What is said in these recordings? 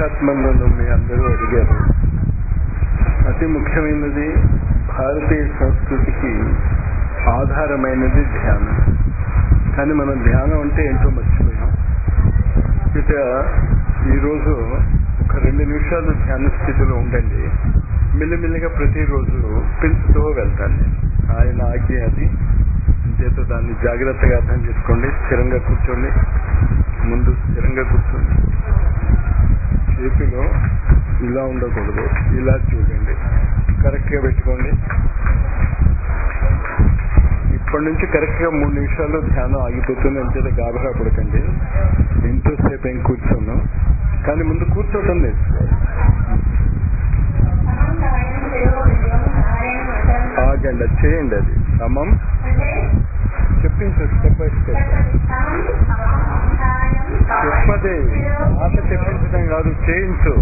పురుషాత్మలను మీ అందరూ అడిగారు అతి ముఖ్యమైనది భారతీయ సంస్కృతికి ఆధారమైనది ధ్యానం కానీ మనం ధ్యానం అంటే ఏంటో మర్చిపోయాం ఇక ఈరోజు ఒక రెండు నిమిషాలు ధ్యాన స్థితిలో ఉండండి మెల్లిమెల్లిగా ప్రతిరోజు పిలుపుతో వెళ్తాను నేను ఆయన ఆజ్ఞ అది అంచేత దాన్ని జాగ్రత్తగా అర్థం చేసుకోండి స్థిరంగా కూర్చోండి ముందు స్థిరంగా కూర్చోండి చేతిలో ఇలా ఉండకూడదు ఇలా చూడండి కరెక్ట్గా పెట్టుకోండి ఇప్పటి నుంచి కరెక్ట్గా మూడు నిమిషాల్లో ధ్యానం ఆగిపోతుంది అంతే గాబరా పడకండి ఎంతోసేపు ఏం కూర్చోను కానీ ముందు కూర్చోవటం నేర్చుకోవాలి ఆగండి అది చేయండి అది సమం చెప్పించండి స్టెప్ బై స్టెప్ చెప్పదే మాట చెప్పించడం కాదు చేయించు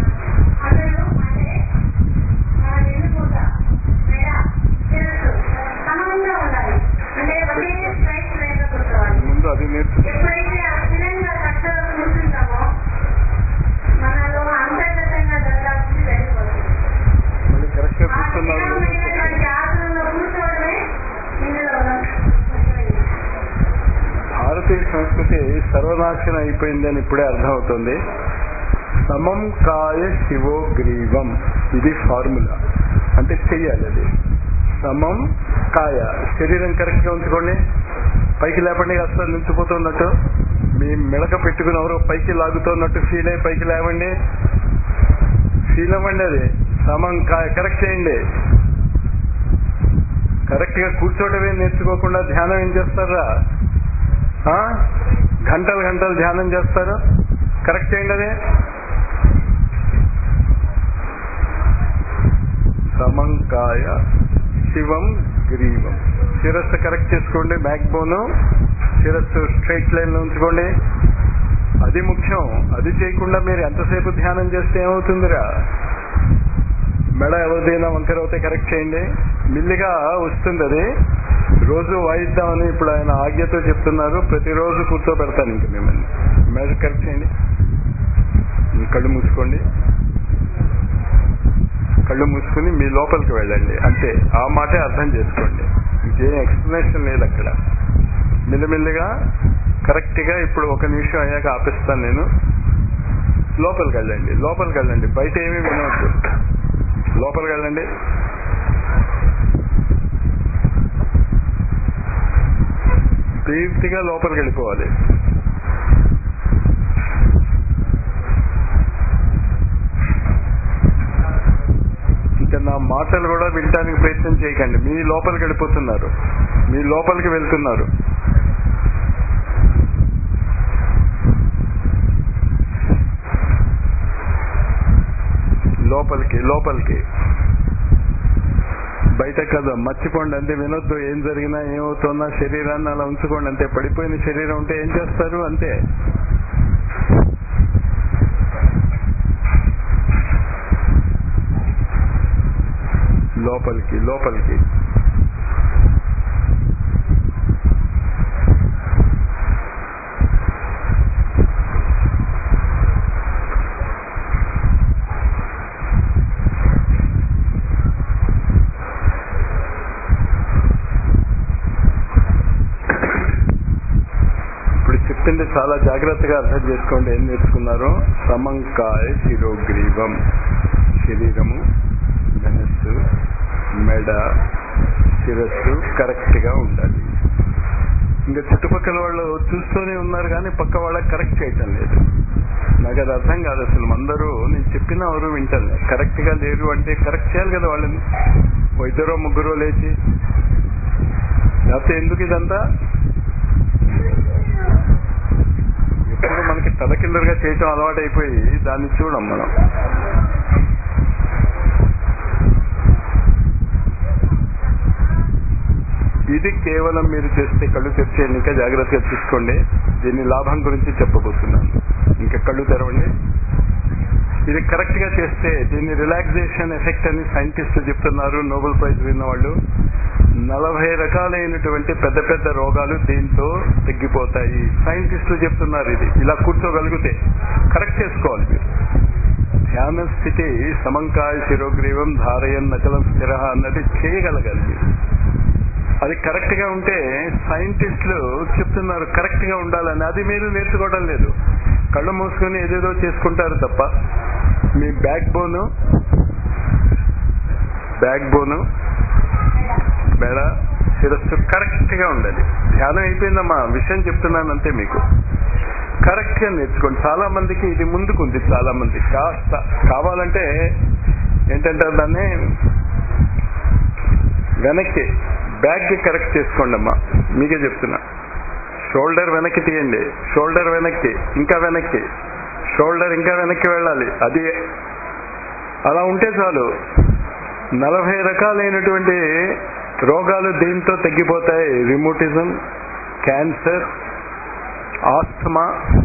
ముందు అది నేర్చు ఎప్పుడైతే అస్థిరంగా కట్టలో కూర్చుంటామో మనలో అంతర్గతంగా జరగాల్సింది జరిగిపోతుంది మళ్ళీ కరెక్ట్గా ఆ కూర్చున్నారు స్థిరమైనటువంటి ఆసనంలో కూర్చోవడమే ఇందులో ముఖ్యమైనది. భారతీయ సంస్కృతి సర్వనాశనం అయిపోయిందని ఇప్పుడే అర్థమవుతుంది సమం కాయ శివోగ్రీవం ఇది ఫార్ములా అంటే చెయ్యాలి అది సమం కాయ శరీరం కరెక్ట్ గా ఉంచుకోండి పైకి లేపండి అసలు నిలిచిపోతున్నట్టు మీ మిడక పెట్టుకుని ఎవరో పైకి లాగుతున్నట్టు ఫీల్ అయ్యి పైకి లేవండి ఫీల్ అవ్వండి అది సమం కాయ కరెక్ట్ చేయండి కరెక్ట్ గా కూర్చోవడమే నేర్చుకోకుండా ధ్యానం ఏం చేస్తారా ఆ? గంటలు గంటలు ధ్యానం చేస్తారు కరెక్ట్ చేయండి అది సమంకాయ శివం గ్రీవం శిరస్సు కరెక్ట్ చేసుకోండి బ్యాక్ బోన్ శిరస్సు స్ట్రైట్ లైన్ లో ఉంచుకోండి అది ముఖ్యం అది చేయకుండా మీరు ఎంతసేపు ధ్యానం చేస్తే ఏమవుతుందిరా మెడ ఎవరిదైనా వంకర అవుతే కరెక్ట్ చేయండి మిల్లిగా వస్తుంది అది రోజు వాయిద్దామని ఇప్పుడు ఆయన ఆజ్ఞతో చెప్తున్నారు ప్రతిరోజు కూర్చోబెడతాను ఇంక మిమ్మల్ని మెడ కరెక్ట్ చేయండి మీ కళ్ళు మూసుకోండి కళ్ళు మూసుకుని మీ లోపలికి వెళ్ళండి అంతే ఆ మాటే అర్థం చేసుకోండి ఇంకేం ఎక్స్ప్లెనేషన్ లేదు అక్కడ మెల్లిమెల్లిగా కరెక్ట్ గా ఇప్పుడు ఒక నిమిషం అయ్యాక ఆపిస్తాను నేను లోపలికి వెళ్ళండి లోపలికి వెళ్ళండి బయట ఏమీ వినవద్దు లోపలికి వెళ్ళండి పూర్తిగా లోపలికి వెళ్ళిపోవాలి ఇంకా నా మాటలు కూడా వినటానికి ప్రయత్నం చేయకండి మీ లోపలికి వెళ్ళిపోతున్నారు మీ లోపలికి వెళ్తున్నారు లోపలికి లోపలికి బయట కదా మర్చిపోండి అంతే వినొద్దు ఏం జరిగినా ఏమవుతున్నా శరీరాన్ని అలా ఉంచుకోండి అంతే పడిపోయిన శరీరం ఉంటే ఏం చేస్తారు అంతే లోపలికి లోపలికి ఇప్పుడు చెప్పింది చాలా జాగ్రత్తగా అర్థం చేసుకోండి ఏం నేర్చుకున్నారో సమంకాయ శిరోగ్రీవం శరీరము ధనస్సు మెడ శిరస్సు కరెక్ట్ గా ఉండాలి ఇంకా చుట్టుపక్కల వాళ్ళు చూస్తూనే ఉన్నారు కానీ పక్క వాళ్ళకి కరెక్ట్ చేయటం లేదు నాకు అది అర్థం కాదు అసలు అందరూ నేను చెప్పినా ఎవరు వింటాను కరెక్ట్ గా లేరు అంటే కరెక్ట్ చేయాలి కదా వాళ్ళని ఓ ఇద్దరో ముగ్గురో లేచి లేకపోతే ఎందుకు ఇదంతా ఎప్పుడు మనకి తలకిందరుగా చేయటం అలవాటు అయిపోయి దాన్ని చూడం మనం ఇది కేవలం మీరు చేస్తే కళ్ళు తెరిచే ఇంకా జాగ్రత్తగా చూసుకోండి దీని లాభం గురించి చెప్పబోతున్నాను ఇంకా కళ్ళు తెరవండి ఇది కరెక్ట్ గా చేస్తే దీన్ని రిలాక్సేషన్ ఎఫెక్ట్ అని సైంటిస్టులు చెప్తున్నారు నోబెల్ ప్రైజ్ విన్న వాళ్ళు నలభై రకాలైనటువంటి పెద్ద పెద్ద రోగాలు దీంతో తగ్గిపోతాయి సైంటిస్టులు చెప్తున్నారు ఇది ఇలా కూర్చోగలిగితే కరెక్ట్ చేసుకోవాలి మీరు ధ్యాన స్థితి సమంకాయ శిరోగ్రీవం ధారయన్ నచలం స్థిర అన్నది చేయగలగాలి మీరు అది కరెక్ట్ గా ఉంటే సైంటిస్టులు చెప్తున్నారు కరెక్ట్ గా ఉండాలని అది మీరు నేర్చుకోవడం లేదు కళ్ళు మూసుకొని ఏదేదో చేసుకుంటారు తప్ప మీ బ్యాక్ బోను బ్యాక్ బోను మెడ శిరస్సు కరెక్ట్ గా ఉండాలి ధ్యానం అయిపోయిందమ్మా విషయం చెప్తున్నాను అంతే మీకు కరెక్ట్ గా నేర్చుకోండి చాలా మందికి ఇది ముందుకుంది చాలా మంది కాస్త కావాలంటే ఏంటంటే దాన్ని వెనక్కి బ్యాక్ కి కరెక్ట్ చేసుకోండి అమ్మా మీకే చెప్తున్నా షోల్డర్ వెనక్కి తీయండి షోల్డర్ వెనక్కి ఇంకా వెనక్కి షోల్డర్ ఇంకా వెనక్కి వెళ్ళాలి అది అలా ఉంటే చాలు నలభై రకాలైనటువంటి రోగాలు దీంతో తగ్గిపోతాయి రిమోటిజం క్యాన్సర్ ఆస్తమా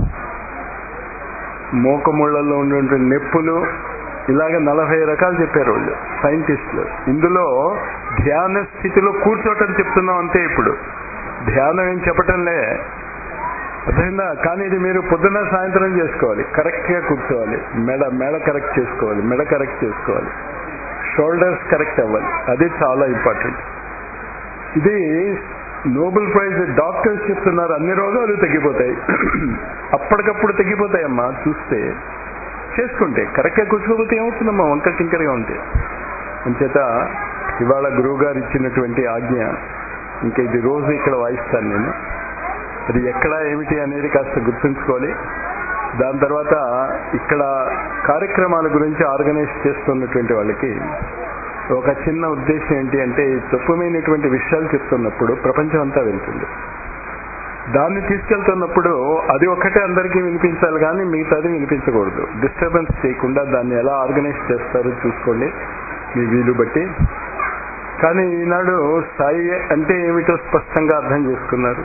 మోకముళ్లలో ఉన్నటువంటి నొప్పులు ఇలాగ నలభై రకాలు చెప్పారు వాళ్ళు సైంటిస్టులు ఇందులో ధ్యాన స్థితిలో కూర్చోటం చెప్తున్నాం అంతే ఇప్పుడు ధ్యానం ఏం చెప్పటంలే అర్థమైందా కానీ ఇది మీరు పొద్దున్న సాయంత్రం చేసుకోవాలి కరెక్ట్ గా కూర్చోవాలి మెడ మెడ కరెక్ట్ చేసుకోవాలి మెడ కరెక్ట్ చేసుకోవాలి షోల్డర్స్ కరెక్ట్ అవ్వాలి అది చాలా ఇంపార్టెంట్ ఇది నోబెల్ ప్రైజ్ డాక్టర్స్ చెప్తున్నారు అన్ని రోగాలు తగ్గిపోతాయి అప్పటికప్పుడు తగ్గిపోతాయమ్మా చూస్తే చేసుకుంటే కరెక్ట్గా కూర్చోకపోతే ఏమవుతుందమ్మా వంక టింకర్గా ఉంటే అంచేత ఇవాళ గురువు గారు ఇచ్చినటువంటి ఆజ్ఞ ఇంకా ఇది రోజు ఇక్కడ వాయిస్తాను నేను అది ఎక్కడ ఏమిటి అనేది కాస్త గుర్తుంచుకోవాలి దాని తర్వాత ఇక్కడ కార్యక్రమాల గురించి ఆర్గనైజ్ చేస్తున్నటువంటి వాళ్ళకి ఒక చిన్న ఉద్దేశం ఏంటి అంటే ఈ తప్పుమైనటువంటి విషయాలు చెప్తున్నప్పుడు ప్రపంచం అంతా వెళ్తుంది దాన్ని తీసుకెళ్తున్నప్పుడు అది ఒక్కటే అందరికీ వినిపించాలి కానీ మిగతాది వినిపించకూడదు డిస్టర్బెన్స్ చేయకుండా దాన్ని ఎలా ఆర్గనైజ్ చేస్తారో చూసుకోండి మీ వీలు బట్టి కానీ ఈనాడు సాయి అంటే ఏమిటో స్పష్టంగా అర్థం చేసుకున్నారు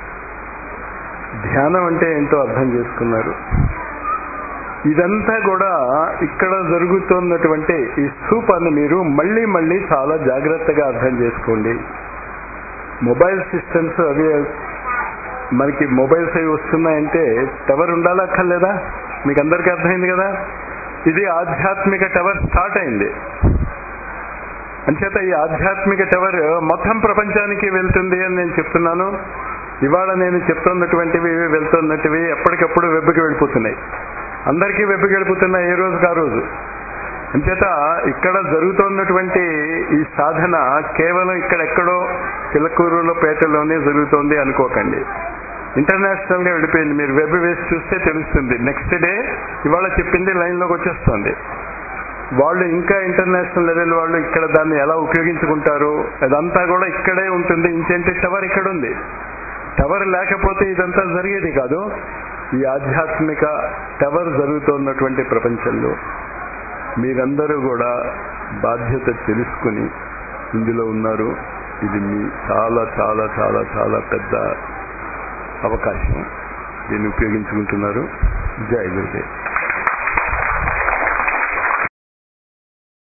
ధ్యానం అంటే ఏంటో అర్థం చేసుకున్నారు ఇదంతా కూడా ఇక్కడ జరుగుతున్నటువంటి ఈ స్థూపాన్ని మీరు మళ్ళీ మళ్ళీ చాలా జాగ్రత్తగా అర్థం చేసుకోండి మొబైల్ సిస్టమ్స్ అవి మనకి మొబైల్స్ అవి వస్తున్నాయంటే టవర్ ఉండాలా అక్కర్లేదా మీకు అందరికీ అర్థమైంది కదా ఇది ఆధ్యాత్మిక టవర్ స్టార్ట్ అయింది అంచేత ఈ ఆధ్యాత్మిక టవర్ మొత్తం ప్రపంచానికి వెళ్తుంది అని నేను చెప్తున్నాను ఇవాళ నేను చెప్తున్నటువంటివి వెళ్తున్నటివి ఎప్పటికప్పుడు వెబ్కి వెళ్ళిపోతున్నాయి అందరికీ వెబ్కి వెళ్ళిపోతున్నాయి ఏ రోజుకి ఆ రోజు అంచేత ఇక్కడ జరుగుతున్నటువంటి ఈ సాధన కేవలం ఇక్కడెక్కడో చిలకూరులో పేటలోనే జరుగుతోంది అనుకోకండి ఇంటర్నేషనల్ గా వెళ్ళిపోయింది మీరు వెబ్ వేసి చూస్తే తెలుస్తుంది నెక్స్ట్ డే ఇవాళ చెప్పింది లైన్ లోకి వచ్చేస్తుంది వాళ్ళు ఇంకా ఇంటర్నేషనల్ లెవెల్ వాళ్ళు ఇక్కడ దాన్ని ఎలా ఉపయోగించుకుంటారు అదంతా కూడా ఇక్కడే ఉంటుంది ఇంకేంటి టవర్ ఇక్కడ ఉంది టవర్ లేకపోతే ఇదంతా జరిగేది కాదు ఈ ఆధ్యాత్మిక టవర్ జరుగుతున్నటువంటి ప్రపంచంలో మీరందరూ కూడా బాధ్యత తెలుసుకుని ఇందులో ఉన్నారు ఇది మీ చాలా చాలా చాలా చాలా పెద్ద అవకాశం దీన్ని ఉపయోగించుకుంటున్నారు జై గురుదేవ్